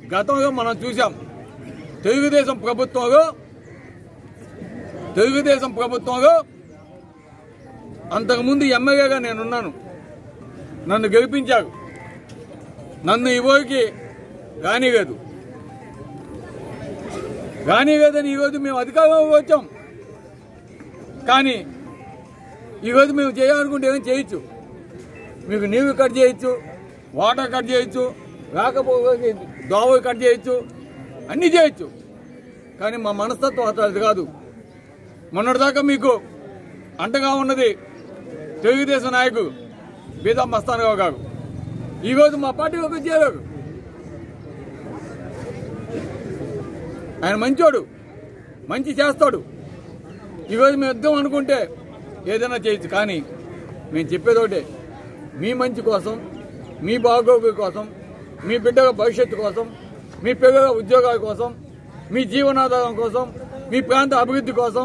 గతంలో మనం చూసాం తెలుగుదేశం ప్రభుత్వంలో తెలుగుదేశం ప్రభుత్వంలో అంతకుముందు ఎమ్మెల్యేగా నేనున్నాను నన్ను గెలిపించారు నన్ను ఇవ్వకి రానిలేదు రానిలేదని ఈరోజు మేము అధికారంలోకి వచ్చాం కానీ ఈరోజు మేము చేయాలనుకుంటే ఏం చేయొచ్చు మీకు నీళ్లు కట్ చేయొచ్చు వాటర్ కట్ చేయొచ్చు రాకపోతే దోవలు కట్ చేయొచ్చు అన్నీ చేయొచ్చు కానీ మా మనస్తత్వం అసలు అది కాదు మొన్నటిదాకా మీకు అంటగా ఉన్నది తెలుగుదేశం నాయకుడు బీదా మస్తానరావు గారు ఈరోజు మా పార్టీ ఒక చేయలేదు ఆయన మంచోడు మంచి చేస్తాడు ఈరోజు మేము యుద్ధం అనుకుంటే ఏదైనా చేయొచ్చు కానీ మేము చెప్పేది ఒకటే మీ మంచి కోసం మీ బాగోగుల కోసం మీ బిడ్డల భవిష్యత్తు కోసం మీ పిల్లల ఉద్యోగాల కోసం మీ జీవనాధారం కోసం మీ ప్రాంత అభివృద్ధి కోసం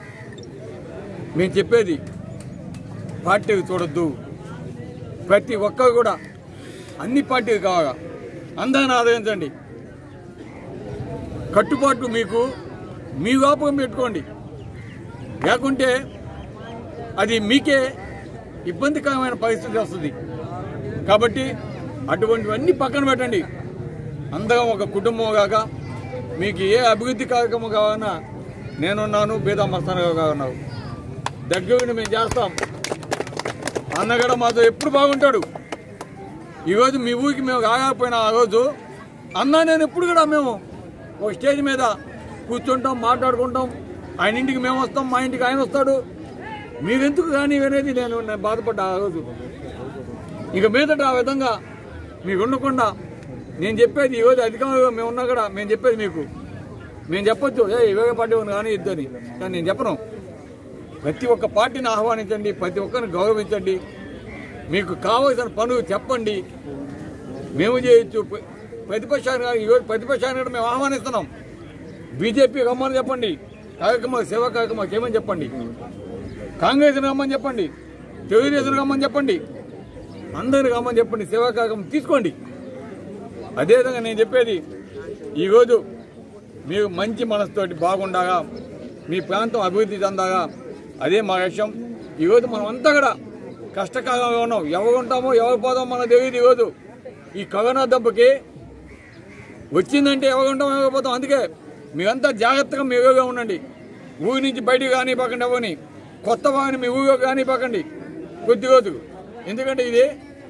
మేము చెప్పేది పార్టీలు చూడొద్దు ప్రతి ఒక్కరు కూడా అన్ని పార్టీలు కావాలా అందరిని ఆదరించండి కట్టుబాటు మీకు మీ వ్యాపకం పెట్టుకోండి లేకుంటే అది మీకే ఇబ్బందికరమైన పరిస్థితి వస్తుంది కాబట్టి అటువంటివన్నీ పక్కన పెట్టండి అందరం ఒక కుటుంబం కాక మీకు ఏ అభివృద్ధి కార్యక్రమం కావాలన్నా నేనున్నాను బీదా మస్తానగా కావన్నావు దగ్గరుండి మేము చేస్తాం అన్నగడ మాతో ఎప్పుడు బాగుంటాడు ఈరోజు మీ ఊరికి మేము రాకపోయినా ఆ రోజు అన్న నేను ఎప్పుడు కూడా మేము ఒక స్టేజ్ మీద కూర్చుంటాం మాట్లాడుకుంటాం ఆయన ఇంటికి మేము వస్తాం మా ఇంటికి ఆయన వస్తాడు మీరెందుకు కానీ అనేది నేను నేను బాధపడ్డా ఆ రోజు ఇక మీదట ఆ విధంగా మీకు ఉండకుండా నేను చెప్పేది ఈరోజు అధికంగా మేము ఉన్నా కూడా మేము చెప్పేది మీకు మేము చెప్పొచ్చు ఏ ఇవే పార్టీ ఉంది కానీ ఇద్దని కానీ నేను చెప్పను ప్రతి ఒక్క పార్టీని ఆహ్వానించండి ప్రతి ఒక్కరిని గౌరవించండి మీకు కావలసిన పనులు చెప్పండి మేము చేయొచ్చు ప్ర- ప్రతిపక్షాన్ని కాదు, ఈరోజు ప్రతిపక్షాన్ని కూడా మేము ఆహ్వానిస్తున్నాం బీజేపీ రమ్మని చెప్పండి కార్యక్రమాలు సేవా కార్యక్రమాలు చేయమని చెప్పండి కాంగ్రెస్ రమ్మని చెప్పండి తెలుగుదేశం రమ్మని చెప్పండి అందరిని రమ్మని చెప్పండి సేవా కార్యక్రమం తీసుకోండి అదేవిధంగా నేను చెప్పేది ఈరోజు మీరు మంచి మనసుతోటి బాగుండగా మీ ప్రాంతం అభివృద్ధి చెందగా అదే మా లక్ష్యం ఈరోజు మనం అంతా కూడా కష్టకాలంలో ఉన్నాం ఎవరు ఉంటామో ఎవరు పోదామో మనకు తెలియదు ఈరోజు ఈ కరోనా దెబ్బకి వచ్చిందంటే ఎవరు ఉంటామో ఎవరు పోతాం అందుకే మీరంతా జాగ్రత్తగా మీ ఊరిలో ఉండండి ఊరి నుంచి బయటికి కానివ్వకండి ఎవరిని కొత్త వారిని మీ ఊరిలో కానివ్వకండి కొద్ది రోజులు ఎందుకంటే ఇది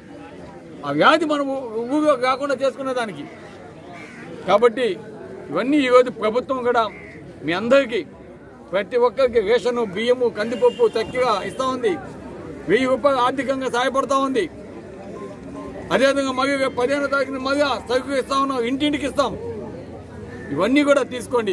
ఆ వ్యాధి మనం ఊరిలో కాకుండా చేసుకునే దానికి కాబట్టి ఇవన్నీ ఈరోజు ప్రభుత్వం కూడా మీ అందరికీ ప్రతి ఒక్కరికి రేషను బియ్యము కందిపప్పు చక్కగా ఇస్తా ఉంది వెయ్యి రూపాయలు ఆర్థికంగా సహాయపడతా ఉంది అదేవిధంగా మగ పదిహేనో తారీఖున మగ సరుకు ఇస్తా ఉన్నాం ఇంటింటికి ఇస్తాం ఇవన్నీ కూడా తీసుకోండి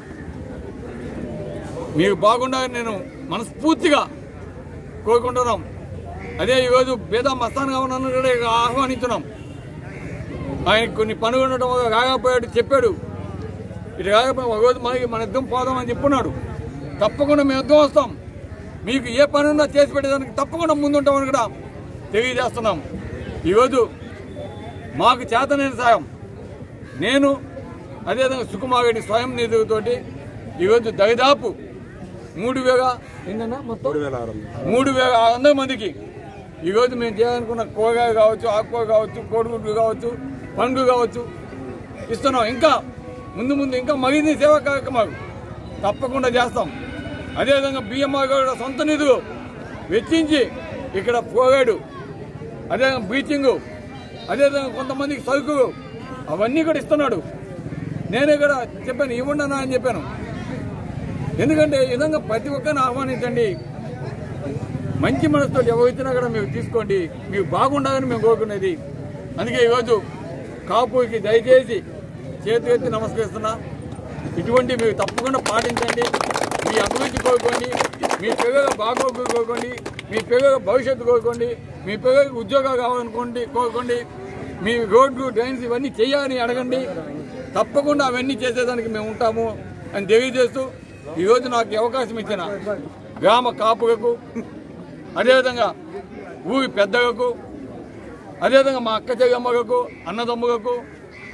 మీరు బాగుండాలని నేను మనస్ఫూర్తిగా కోరుకుంటున్నాం అదే ఈరోజు బేదా మస్తాన్గా ఉన్నాను కూడా ఇక ఆహ్వానించున్నాం ఆయన కొన్ని పనులు ఉండటం వల్ల రాకపోయాడు చెప్పాడు ఇటు రాకపోయి ఒక రోజు మనకి మన యుద్ధం పోదామని చెప్పున్నాడు తప్పకుండా మేము యుద్ధం వస్తాం మీకు ఏ పని ఉన్నా చేసి పెట్టేదానికి తప్పకుండా ముందుంటామని కూడా తెలియజేస్తున్నాం ఈరోజు మాకు చేతనైన సాయం నేను అదేవిధంగా సుకుమారెడ్డి స్వయం నిధులతోటి ఈరోజు దరిదాపు మూడు వేల ఏంటన్నా మొత్తం మూడు వేల ఆరు వందల మందికి ఈరోజు మేము చేయాలనుకున్న కూరగాయ కావచ్చు ఆకుకూర కావచ్చు కోడిగుడ్లు కావచ్చు పండ్లు కావచ్చు ఇస్తున్నాం ఇంకా ముందు ముందు ఇంకా మరిన్ని సేవా కార్యక్రమాలు తప్పకుండా చేస్తాం అదేవిధంగా బిఎంఆర్ కూడా సొంత నిధులు వెచ్చించి ఇక్కడ పోగాడు అదేవిధంగా బ్లీచింగ్ అదేవిధంగా కొంతమందికి సరుకులు అవన్నీ కూడా ఇస్తున్నాడు నేనే కూడా చెప్పాను ఇవ్వండి అన్నా అని చెప్పాను ఎందుకంటే ఈ విధంగా ప్రతి ఒక్కరిని ఆహ్వానించండి మంచి మనసుతో ఎవరు ఇచ్చినా కూడా మీరు తీసుకోండి మీకు బాగుండాలని మేము కోరుకునేది అందుకే ఈరోజు కాపుకి దయచేసి చేతి ఎత్తి నమస్కరిస్తున్నా ఇటువంటి మీరు తప్పకుండా పాటించండి మీ అభివృద్ధి కోరుకోండి మీ పిల్లల బాగోగులు కోరుకోండి మీ పిల్లల భవిష్యత్తు కోరుకోండి మీ పిల్లలకి ఉద్యోగాలు కావాలనుకోండి కోరుకోండి మీ రోడ్లు డ్రైన్స్ ఇవన్నీ చేయాలని అడగండి తప్పకుండా అవన్నీ చేసేదానికి మేము ఉంటాము అని తెలియజేస్తూ ఈరోజు నాకు ఈ అవకాశం ఇచ్చిన గ్రామ కాపులకు అదేవిధంగా ఊరి పెద్దలకు అదేవిధంగా మా అక్క చెల్లమ్మలకు అన్నదమ్ములకు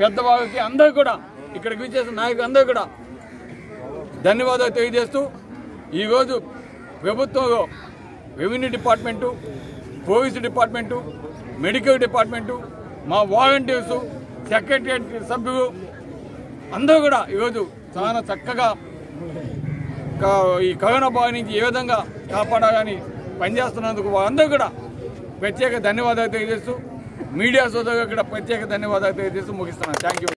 పెద్దవాళ్ళకి అందరూ కూడా ఇక్కడికి విచ్చేసిన నాయకులు అందరూ కూడా ధన్యవాదాలు తెలియజేస్తూ ఈరోజు ప్రభుత్వంలో revenue department police department medical department మా వాలంటీర్సు సెక్రటరియట్ సభ్యులు అందరూ కూడా ఈరోజు చాలా చక్కగా కా- ఈ కరోనా బారి నుంచి ఏ విధంగా కాపాడాలని పనిచేస్తున్నందుకు వారందరూ కూడా ప్రత్యేక ధన్యవాదాలు తెలియజేస్తూ మీడియా సోదరులకు కూడా ప్రత్యేక ధన్యవాదాలు తెలియజేస్తూ ముగిస్తున్నాను థ్యాంక్ యూ